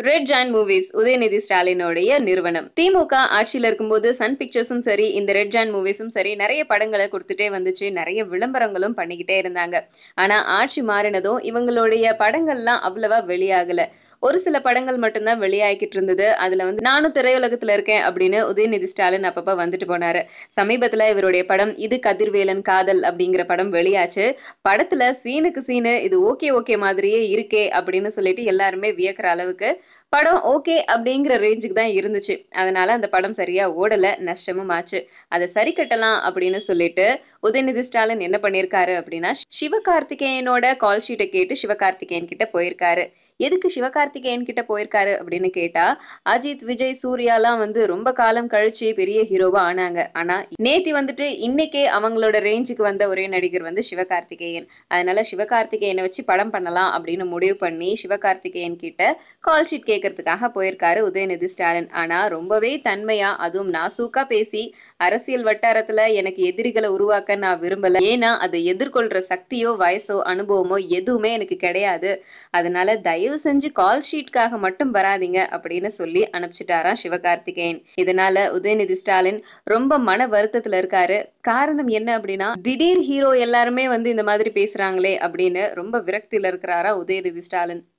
red join movies Udhayanidhi ஸ்டாலினுடைய நிறுவனம் திமுக ஆட்சியில இருக்கும்போது சன் பிக்சர்ஸும் சரி இந்த ரெட் ஜாயின் மூவிஸும் சரி நிறைய படங்களை கொடுத்துட்டே வந்துச்சு நிறைய விளம்பரங்களும் பண்ணிக்கிட்டே இருந்தாங்க ஆனா ஆட்சி மாறினதும் இவங்களுடைய படங்கள்லாம் அவ்வளவா வெளியாகல ஒரு சில படங்கள் மட்டும்தான் வெளியாகிட்டு இருந்தது அதுல வந்து நானும் திரையுலகத்துல இருக்கேன் அப்படின்னு உதயநிதி ஸ்டாலின் அப்பப்ப வந்துட்டு போனாரு சமீபத்துல இவருடைய படம் இது கதிர்வேலன் காதல் அப்படிங்கிற படம் வெளியாச்சு படத்துல சீனுக்கு சீனு இது ஓகே ஓகே மாதிரியே இருக்கே அப்படின்னு சொல்லிட்டு எல்லாருமே வியக்கிற அளவுக்கு படம் ஓகே அப்படிங்கிற ரேஞ்சுக்கு தான் இருந்துச்சு அதனால அந்த படம் சரியா ஓடல நஷ்டமும் ஆச்சு அதை சரி கட்டலாம் அப்படின்னு சொல்லிட்டு உதயநிதி ஸ்டாலின் என்ன பண்ணியிருக்காரு அப்படின்னா சிவகார்த்திகேயனோட கால் ஷீட்டை கேட்டு சிவகார்த்திகேயன் கிட்ட போயிருக்காரு எதுக்கு சிவகார்த்திகேயன் கிட்ட போயிருக்காரு அப்படின்னு கேட்டா அஜித் விஜய் சூர்யாலாம் வந்து ரொம்ப காலம் கழிச்சு பெரிய ஹீரோவா ஆனாங்க ஆனா நேத்தி வந்துட்டு இன்னைக்கே அவங்களோட ரேஞ்சுக்கு வந்த ஒரே நடிகர் வந்து சிவகார்த்திகேயன் அதனால சிவகார்த்திகேயனை வச்சு படம் பண்ணலாம் அப்படின்னு முடிவு பண்ணி சிவகார்த்திகேயன் கிட்ட கால் ஷீட் கேட்கறதுக்காக போயிருக்காரு உதயநிதி ஸ்டாலின் ஆனா ரொம்பவே தன்மையா அதுவும் நாசூக்கா பேசி அரசியல் வட்டாரத்துல எனக்கு எதிரிகளை உருவாக்க நான் விரும்பல ஏன்னா அதை எதிர்கொள்ற சக்தியோ வயசோ அனுபவமோ எதுவுமே எனக்கு கிடையாது அதனால தயவு செஞ்சு கால் ஷீட்காக மட்டும் வராதீங்க அப்படின்னு சொல்லி அனுப்பிச்சிட்டாராம் சிவகார்த்திகேயன் இதனால உதயநிதி ஸ்டாலின் ரொம்ப மன வருத்தத்துல இருக்காரு காரணம் என்ன அப்படின்னா திடீர் ஹீரோ எல்லாருமே வந்து இந்த மாதிரி பேசுறாங்களே அப்படின்னு ரொம்ப விரக்தியில இருக்கிறாரா உதயநிதி ஸ்டாலின்